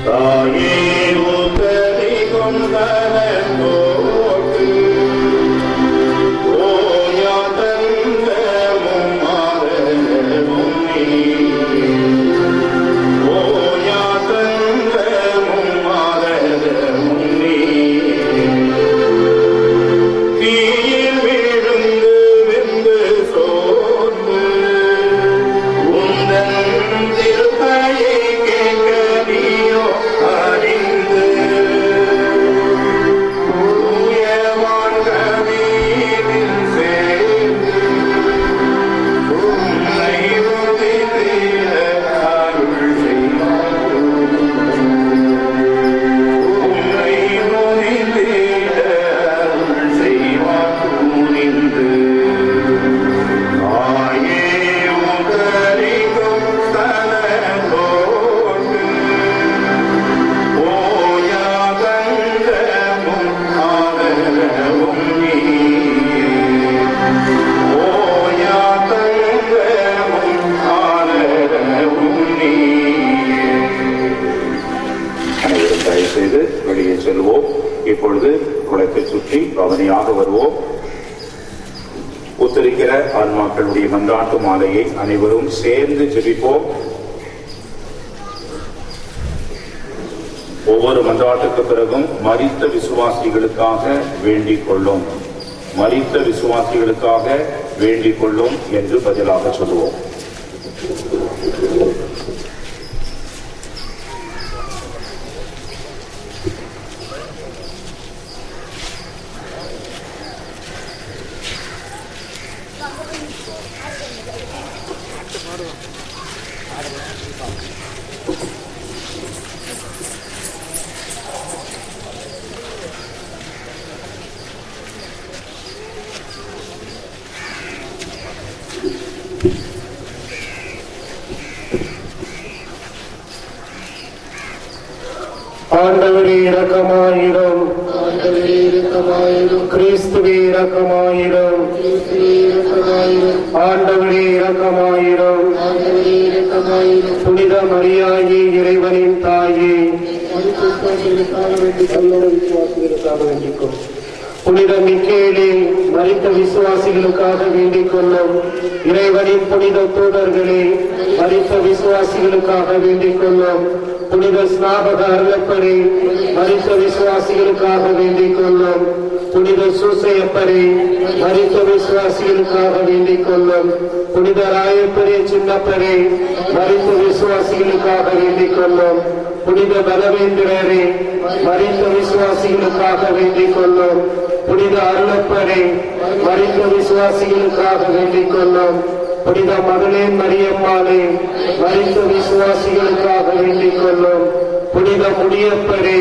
தாயே உத்தரி கொண்டனோக்கு ஓயா தந்தமும் மாதமும் நீ ஓயா தந்தமும் மாதமும் நீ தீயில் விழுந்து வெந்து சோர்ந்து உந்தன் திருப்பையை கேட்க நீயோ அறிந்து தூயவான்களீரில் சேர்ந்து உன்னை உதித்திட அருள் செய்வார் உன்னை உதித்திட அருள் செய்வார் துணிந்து தாயே உதறிக்கும் தனதோடு ஓயாதந்தமும் ஆதரவும் நீயே. ஓயாதந்தமும் ஆதரவும் நீயே. அனைவரும் தயவு செய்து வெளியே செல்வோம் இப்பொழுது குளத்தை சுற்றி கவனியாக வருவோம் உத்தரிக்கிற ஆன்மாக்களுடைய மன்றாட்டு மாலையை அனைவரும் சேர்ந்து ஜெபிப்போம் ஒவ்வொரு மன்றாட்டுக்கு பிறகும் மரித்த விசுவாசிகளுக்காக வேண்டிக் கொள்ளும் மரித்த விசுவாசிகளுக்காக வேண்டிக் கொள்ளும் என்று பதிலாக சொல்லுவோம் ஆண்டவரே இரக்கமாயிரும் ஆண்டவரே இரக்கமாயிரும் கிறிஸ்துவே இரக்கமாயிரும் கிறிஸ்துவே இரக்கமாயிரும் ஆண்டவரே இரக்கமாயிரும் ஆண்டவரே இரக்கமாயிரும் புனித மரியாயே இறைவனின் தாயே மருத்துவர்களுக்காக வேண்டி கல்லூர விசுவாசிகளுக்காக வேண்டிக்கும் புனித மிக்கேலே மரித்த விசுவாசிகளுக்காக வேண்டிக் கொள்ளும் இறைவனின் புனித தூதர்களே மரித்த விசுவாசிகளுக்காக வேண்டிக் கொள்ளும் புனித ஸ்நாபக அருளப்பரே மரித்த விசுவாசிகளுக்காக வேண்டிக் கொள்ளும் புனித சூசையப்பரே மரித்த விசுவாசிகளுக்காக வேண்டிக் கொள்ளும் புனித ராயப்பரே சின்னப்பரே மரித்த விசுவாசிகளுக்காக வேண்டிக் கொள்ளும் புனித பலவேந்திரரே மரித்த விசுவாசிகளுக்காக வேண்டிக் கொள்ளும் புனித அருளப்பரே மரித்த விசுவாசிகளுக்காக வேண்டிக் கொள்ளும் புனித மகளேன் மரியம்மாளே மரித்த விசுவாசிகளுக்காக வேண்டிக் கொள்ளும் புனித முடியப்பரே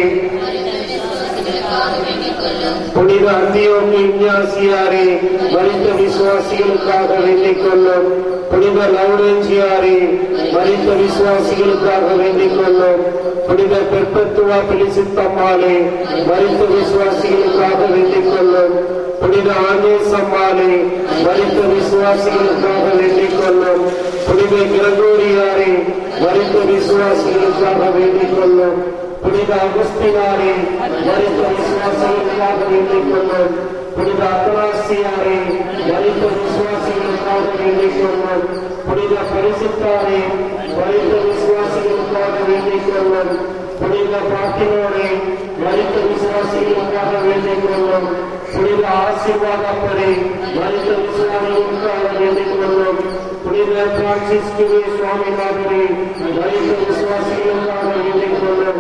புனித அந்தியோமி இஞ்ஞாசியாரே மரித்த விசுவாசிகளுக்காக வேண்டிக் கொள்ளும் புனித லவுரேஞ்சியாரே மரித்த விசுவாசிகளுக்காக வேண்டிக் கொள்ளும் புனித பெர்பத்துவா பிலிசித்தம்மாளே மரித்த விசுவாசிகளுக்காக வேண்டிக் கொள்ளும் புனித ஆஞ்சேஸ் அம்மாளே மரித்த விசுவாசிகளுக்காக வேண்டிக் கொள்ளும் புனித கிரகோரியாரே மரித்த விசுவாசிகளுக்காக வேண்டிக் கொள்ளும் புனித அகுஸ்தினாரே மரித்த விசுவாசிகளுக்காக வேண்டிக் கொள்ளும் புனித அத்தனாசியாரே மரித்த விசுவாசிகளுக்காக வேண்டிக் கொள்ளும் புனித பரிசுத்தாரே மரித்த விசுவாசிகளுக்காக வேண்டிக் கொள்ளும் புனித பாட்டினோரே மரித்த விசுவாசிகளுக்காக வேண்டிக் கொள்ளும் புனித ஆசீர்வாதப்பரே மரித்த விசுவாசிகளுக்காக வேண்டிக் கொள்ளும் புனித பிரான்சிஸ்குவே சுவாமிநாதரே மரித்த விசுவாசிகளுக்காக வேண்டிக் கொள்ளும்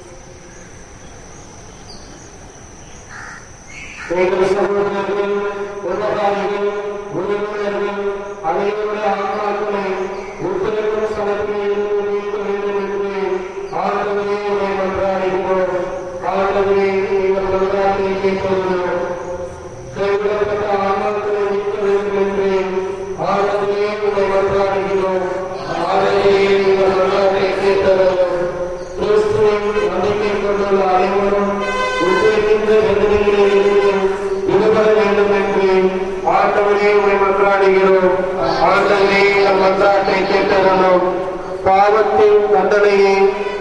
எங்கள் சகோதரர்கள் உலகாரிகள் முனிவர்கள் அனைவருடைய ஆன்மாக்களை உத்தரவு ஸ்தலத்தில் இருந்து மீட்க வேண்டும் என்று ஆண்டவரே உரை மன்றாடுகிறோம் ஆண்டவரே எங்கள் மன்றாட்டை கேட்கிறோம் கைவிடப்பட்ட ஆன்மாக்களை மீட்க வேண்டும் என்று ஆண்டவரே உரை மன்றாடுகிறோம் ஆண்டவரே எங்கள் மன்றாட்டை கேட்கிறோம் கிறிஸ்துவின் நம்பிக்கை கொண்டுள்ள அனைவரும் உத்தரிக்கின்ற வேதனைகளிலிருந்து விடுபட வேண்டும் என்று ஆண்டவரே உரை மன்றாடுகிறோம் ஆண்டவரே நம் மன்றாட்டை கேட்டவனும் பாவத்தின் தண்டனையை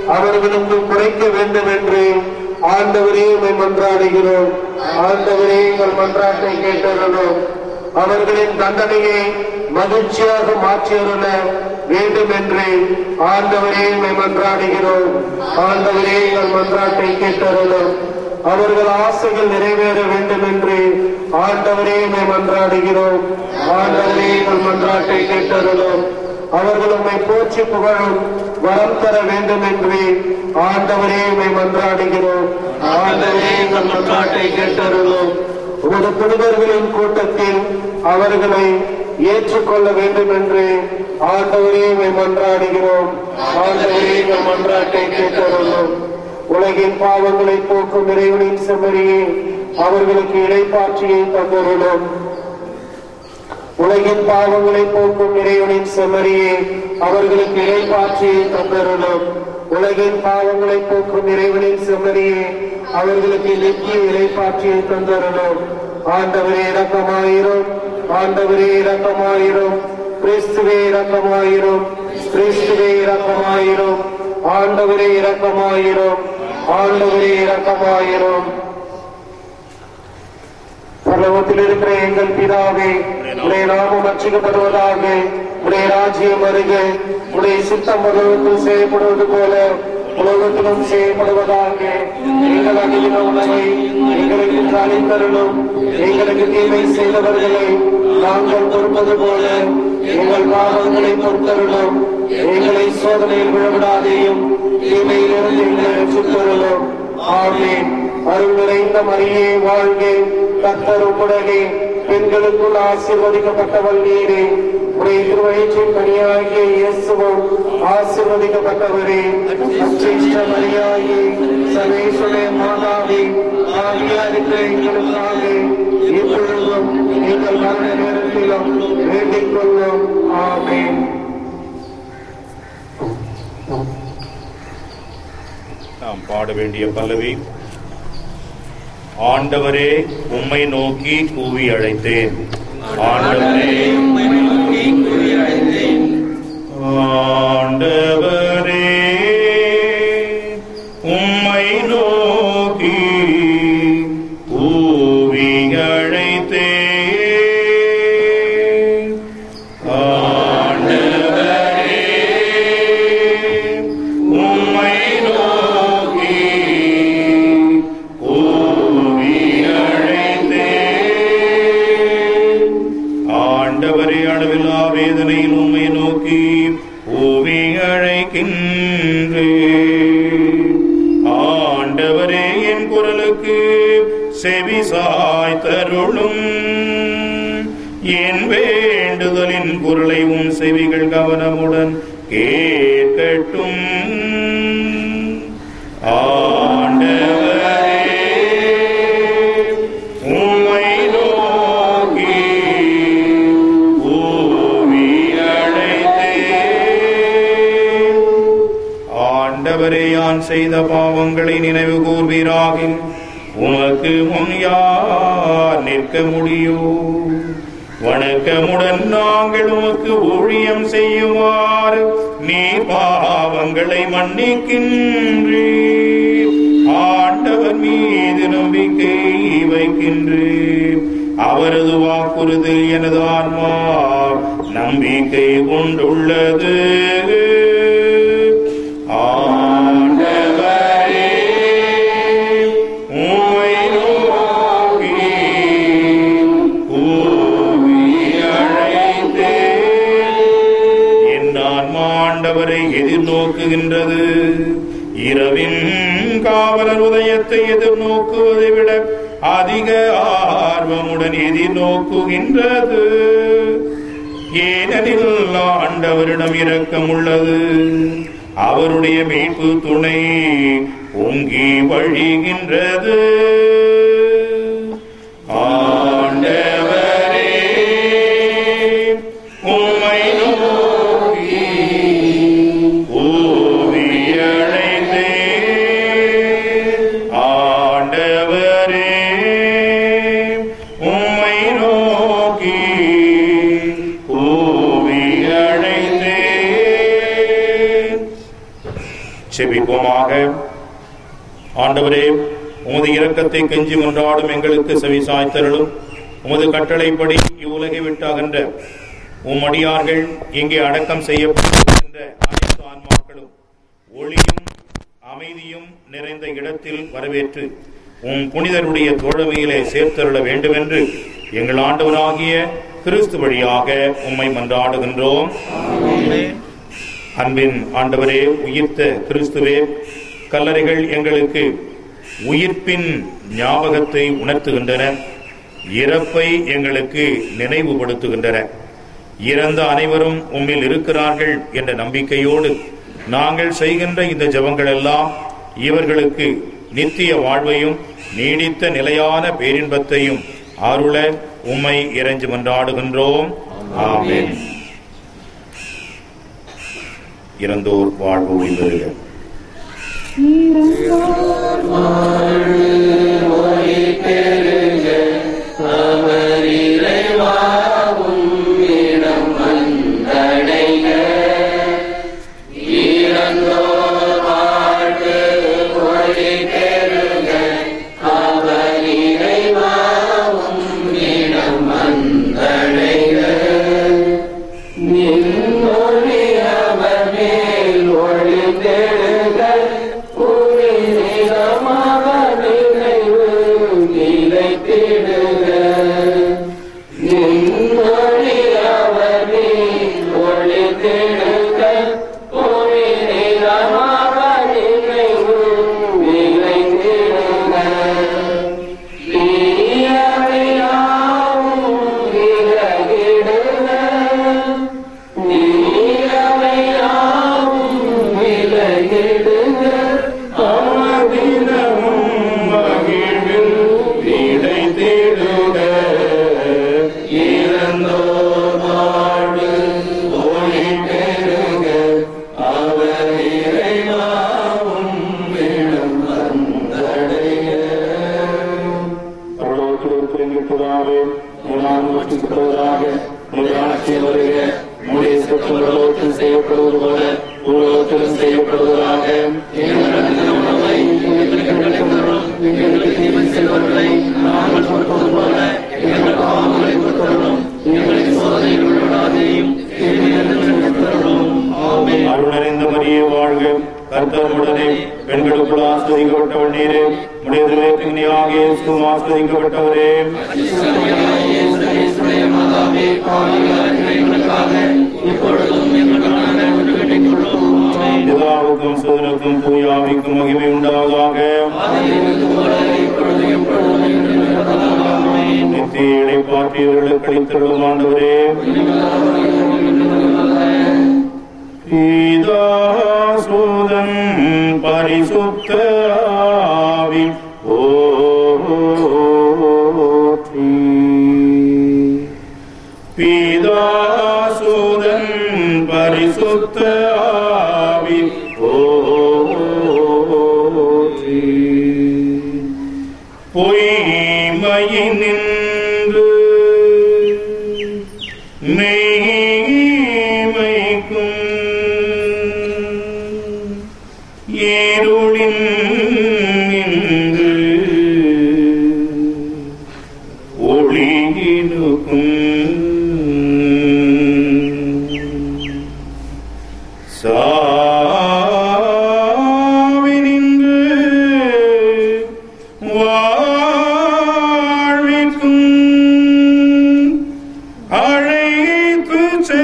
அவர்களுக்கு குறைக்க வேண்டும் என்று ஆண்டவரே உம்மை மன்றாடுகிறோம் ஆண்டவரே எங்கள் மன்றாட்டை கேட்டருளும் அவர்களின் தண்டனையை மகிழ்ச்சியாக மாற்றியருள வேண்டும் என்று ஆண்டவரே உம்மை மன்றாடுகிறோம் ஆண்டவரே எங்கள் மன்றாட்டை கேட்டருளும் அவர்கள் ஆசைகள் நிறைவேற வேண்டும் என்று ஆண்டவரே உம்மை மன்றாடுகிறோம் ஆண்டவரே எங்கள் மன்றாட்டை கேட்டருளும் அவர்கள் உம்மை போற்றி புகழும் வரம் தர வேண்டும் என்று ஆண்டவரே உம்மை மன்றாடுகிறோம் ஆண்டவரே எங்கள் மன்றாட்டை கேட்டருளும் உமது புனிதர்களின் கூட்டத்தில் அவர்களை ஏற்றுக்கொள்ள வேண்டும் என்று ஆண்டவரே உம்மை மன்றாடுகிறோம் ஆண்டவரே எங்கள் மன்றாட்டை கேட்டருளும் உலகின் பாவங்களை போக்கும் இறைவனின் செம்மறியே அவர்களுக்கு இடைப்பாற்றியை தந்தருளும் உலகின் பாவங்களை போக்கும் இறைவனின் செம்மறியே அவர்களுக்கு இறைப்பாற்றியை தந்தருளும் உலகின் பாவங்களை போக்கும் இறைவனின் செம்மறியே அவர்களுக்கு நித்திய இறைப்பாற்றியை தந்தருளும் ஆண்டவரே இரக்கமாயிரும் ஆண்டவரே இரக்கமாயிரும் கிறிஸ்துவே இரக்கமாயிரும் கிறிஸ்துவே இரக்கமாயிரும் ஆண்டவரே இரக்கமாயிரும் ஆண்டவரே இரக்கமாயிரும் பரலோகத்தில் இருக்கிற எங்கள் பிதாவே உடைய நாமம் அச்சிக்கப்படுவதாக உடைய ராஜ்யம் வருக உடைய சித்தம் பரலோகத்தில் செய்யப்படுவது போல உலகத்திலும் செய்யப்படுவதாக எங்கள் அணிவின உணவை எங்களுக்கு அளித்தருளும் எங்களுக்கு தீமை செய்தவர்களை நாங்கள் பொறுப்பது போல எங்கள் பாவங்களை பொறுத்தருளும் எங்களை சோதனையில் விழவிடாதேயும் தீமையிலிருந்து எங்களை ரட்சித்தருளும் ஆமென் அருள் நிறைந்த மரியே வாழ்க கர்த்தர் உம்முடனே பெண்களுக்குள் ஆசீர்வதிக்கப்பட்டவள் நீரே உடைய திருவயிற்றின் பணியாகிய இயேசுவும் ஆசீர்வதிக்கப்பட்டவரே அச்சிஷ்ட மரியாயே சர்வேஸ்வரே மாதாவே ஆகியா இருக்கிற எங்களுக்காக இப்பொழுதும் எங்கள் மரண நேரத்திலும் வேண்டிக் கொள்ளும் ஆமென் நாம் பாட வேண்டிய பல்லவி ஆண்டவரே உம்மை நோக்கி கூவி அழைத்தேன் ஆண்டவரே ஆண்டவரே உம்மை நோக்கி கூவி அழைத்தேன் ஆண்டவரே உம்மை நோக்கி கூவி அழைத்தேன். ஆண்டவரே அளவில்லா வேதனையில் உம்மை நோக்கி கூவி அழைக்கின்றேன் ஆண்டவரே என் குரலுக்கு செவி சாய்த்தருளும் என் வேண்டுதலின் குரலை உன் செவிகள் கவனமுடன் கேட்கட்டும் ஆண்டவரே உம்மை நோக்கி கூவி அழைத்தேன். ஆண்டவரே யான் செய்த பாவங்களை நினைவு கூர்வீராகின் உமக்கு முன் யார் நிற்க முடியும் வணக்கமுடன் நாங்கள் உமக்கு ஊழியம் செய்யுமாறு நீ பாவங்களை மன்னிக்கின்றீர் ஆண்டவர் மீது நம்பிக்கை வைக்கின்றேன் அவரது வாக்குறுதி எனது ஆன்மா நம்பிக்கை கொண்டுள்ளது ஆண்டவரே உம்மை நோக்கி கூவி அழைத்தேன். என் ஆன்மா ஆண்டவரை எதிர்நோக்குகின்றது இரவின் காவலர் உதயத்தை எதிர்நோக்குவதை விட அதிக ஆர்வமுடன் எதிர்நோக்குகின்றது ஏனெனில் ஆண்டவரிடம் இரக்கம் உள்ளது அவருடைய மீட்பு துணை பொங்கி வழிகின்றது ஆண்டவரே உம்மை நோக்கி கூவி அழைத்தேன். ஆண்டவரே உம்மை நோக்கி கூவி அழைத்தேன் ஜெபிப்போமாக ஆண்டவரே உமது இரக்கத்தை கெஞ்சி கொண்டாடும் எங்களுக்கு செவிசாய்த்தருளும் உமது கட்டளைப்படி இவ்வுலகை விட்டு அகன்ற உம் அடியார்கள் இங்கே அடக்கம் செய்யப்பட்டிருக்கின்ற அனைத்து ஆன்மாக்களும் ஒளியும் அமைதியும் நிறைந்த இடத்தில் வரவேற்று உம் புனிதருடைய தோழமையிலே சேர்த்தருள வேண்டுமென்று எங்கள் ஆண்டவராகிய கிறிஸ்து வழியாக உம்மை மன்றாடுகின்றோம் அன்பின் ஆண்டவரே உயிர்த்த கிறிஸ்துவே கல்லறைகள் எங்களுக்கு உயிர்ப்பின் ஞாபகத்தை உணர்த்துகின்றன இறப்பை எங்களுக்கு நினைவுபடுத்துகின்றன இறந்த அனைவரும் உம்மில் இருக்கிறார்கள் என்ற நம்பிக்கையோடு நாங்கள் செய்கின்ற இந்த ஜெபங்கள் எல்லாம் இவர்களுக்கு நித்திய வாழ்வையும் நீடித்த நிலையான பேரின்பத்தையும் அருள உம்மை இறைஞ்சு மன்றாடுகின்றோம் ஆமென் இறந்தோர் வாழ்வு ஒளிவருக பரலோகத்தில் இருக்கிற எங்கள் பிதாவே, உம்முடைய நாமம் போற்றுவதாக, உம்முடைய ஆட்சி வருக, உம்முடைய சித்தம் பரலோகத்தில் செய்யப்படுவது போல பூலோகத்திலும் செய்யப்படுவதாக எங்களுக்கு உணவை எங்களுக்கு அளித்தருளும். எங்களுக்கு தீமை செய்வர்களை நாங்கள் பொறுப்பது போல எங்கள் பாவங்களை பொறுத்தருளும் எங்களை சோதனையில் விடாதேயும் அருள் நிறைந்த மரியே வாழ்க கர்த்தர் உடனே பெண்களுக்குள் ஆஸ்வதிக்கப்பட்டவள் நீரே முடியதிலே திண்ணியாகிய ஆஸ்வதிக்கப்பட்டவரே பிதாவுக்கும் சுதனுக்கும் தூயாவிக்கும் மகிமை உண்டாவதாக நித்திய இடைப்பாற்றியவர்களுக்கு அளித்தருளும் ஆண்டவரே பீதாசுதன் பரிசுத்த ஆவி போற்றி பீதாசுதன் பரிசுத்த ஆவி போற்றி பொய்மையினின்று மெய்மைக்கும் இருளின் நின்று ஒளியினுக்கும் சாவினின்று வாழ்விக்கும் அழைத்து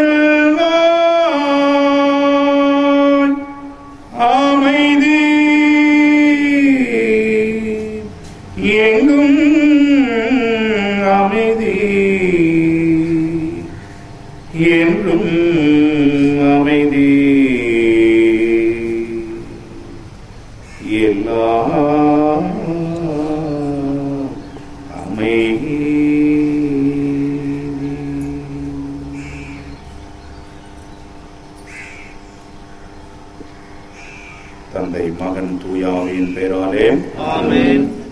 செல்வாய் அமைதி எங்கும் அமைதி என்றும் அமைதி எல்லாம் அமைதி தந்தை மகன் தூயாவின் பேராலே ஆமென்